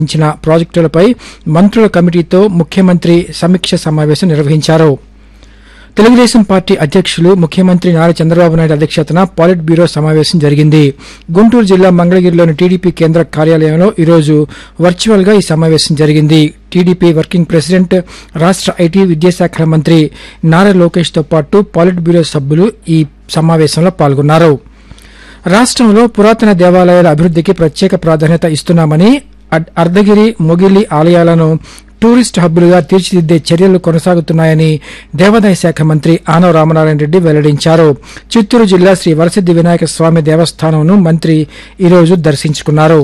ఇచ్చిన ప్రాజెక్టులపై మంత్రుల కమిటీతో ముఖ్యమంత్రి సమీక్ష సమావేశం నిర్వహించారు తెలుగుదేశం పార్టీ అధ్యక్షులు ముఖ్యమంత్రి నారా చంద్రబాబు నాయుడు అధ్యక్షతన పాలిట్ బ్యూరో సమావేశం జరిగింది గుంటూరు జిల్లా మంగళగిరిలోని టీడీపీ కేంద్ర కార్యాలయంలో ఈరోజు వర్చువల్ గా ఈ సమావేశం జరిగింది టీడీపీ వర్కింగ్ ప్రెసిడెంట్ రాష్ట ఐటీ విద్యాశాఖల మంత్రి నారా లోకేష్ తో పాటు పాలిట్ బ్యూరో సభ్యులు ఈ సమావేశంలో పాల్గొన్నారు రాష్ట్రంలో పురాతన దేవాలయాల అభివృద్ధికి ప్రత్యేక ప్రాధాన్యత ఇస్తున్నామని అడ్- అర్ధగిరి మొగిలి ఆలయాలను టూరిస్ట్ హబ్బులుగా తీర్చిదిద్దే చర్యలు కొనసాగుతున్నాయని దేవాదాయ శాఖ మంత్రి ఆనవ రామనారాయణ రెడ్డి వెల్లడించారు చిత్తూరు జిల్లా శ్రీ వరసిద్ది వినాయక స్వామి దేవస్థానంను మంత్రి ఈరోజు దర్శించుకున్నారు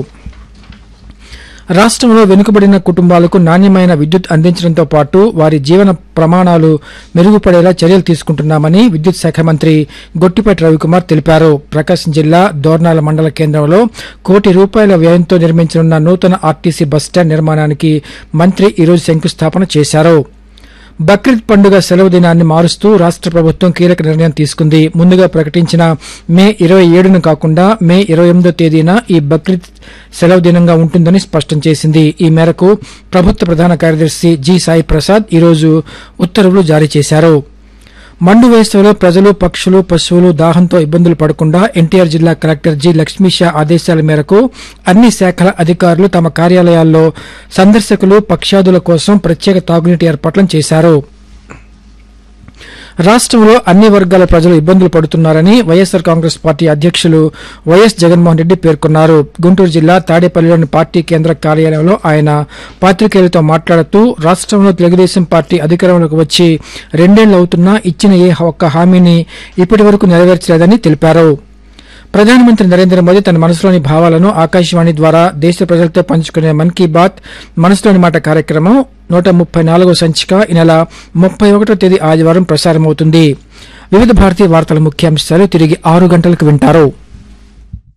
రాష్ట్రంలో వెనుకబడిన కుటుంబాలకు నాణ్యమైన విద్యుత్ అందించడంతో పాటు వారి జీవన ప్రమాణాలు మెరుగుపడేలా చర్యలు తీసుకుంటున్నామని విద్యుత్ శాఖ మంత్రి గొట్టిపాటి రవికుమార్ తెలిపారు ప్రకాశం జిల్లా దోర్నాల మండల కేంద్రంలో కోటి రూపాయల వ్యయంతో నిర్మించనున్న నూతన ఆర్టీసీ బస్టాండ్ నిర్మాణానికి మంత్రి ఈరోజు శంకుస్థాపన చేశారు బక్రీద్ పండుగ సెలవు దినాన్ని మారుస్తూ రాష్ట ప్రభుత్వం కీలక నిర్ణయం తీసుకుంది ముందుగా ప్రకటించిన మే ఇరవై ఏడును కాకుండా మే ఇరవై ఎనిమిదో తేదీన ఈ బక్రీద్ సెలవు దినంగా ఉంటుందని స్పష్టం చేసింది ఈ మేరకు ప్రభుత్వ ప్రధాన కార్యదర్శి జి సాయి ప్రసాద్ ఈరోజు ఉత్తర్వులు జారీ చేశారు మండు వేసవిలో ప్రజలు పక్షులు పశువులు దాహంతో ఇబ్బందులు పడకుండా ఎన్టీఆర్ జిల్లా కలెక్టర్ జి లక్ష్మీషా ఆదేశాల మేరకు అన్ని శాఖల అధికారులు తమ కార్యాలయాల్లో సందర్శకులు పక్షాదుల కోసం ప్రత్యేక తాగునీటి ఏర్పాట్లను చేశారు రాష్ట్రంలో అన్ని వర్గాల ప్రజలు ఇబ్బందులు పడుతున్నారని వైఎస్సార్ కాంగ్రెస్ పార్టీ అధ్యక్షులు వైఎస్ జగన్మోహన్ రెడ్డి పేర్కొన్నారు గుంటూరు జిల్లా తాడేపల్లిలోని పార్టీ కేంద్ర కార్యాలయంలో ఆయన పాత్రికేయులతో మాట్లాడుతూ రాష్ట్రంలో తెలుగుదేశం పార్టీ అధికారంలోకి వచ్చి రెండేళ్లు అవుతున్నా ఇచ్చిన ఏ ఒక్క హామీని ఇప్పటి వరకు నెరవేర్చలేదని తెలిపారు ప్రధానమంత్రి నరేంద్ర మోదీ తన మనసులోని భావాలను ఆకాశవాణి ద్వారా దేశ ప్రజలతో పంచుకునే మన్ కీ బాత్ మనసులోని మాట కార్యక్రమం నూట ముప్పై నాలుగో సంచిక ఈ నెల ముప్పై ఒకటో తేదీ ఆదివారం ప్రసారమవుతుంది వివిధ భారతీయ వార్తల ముఖ్యాంశాలు తిరిగి ఆరు గంటలకు వింటారు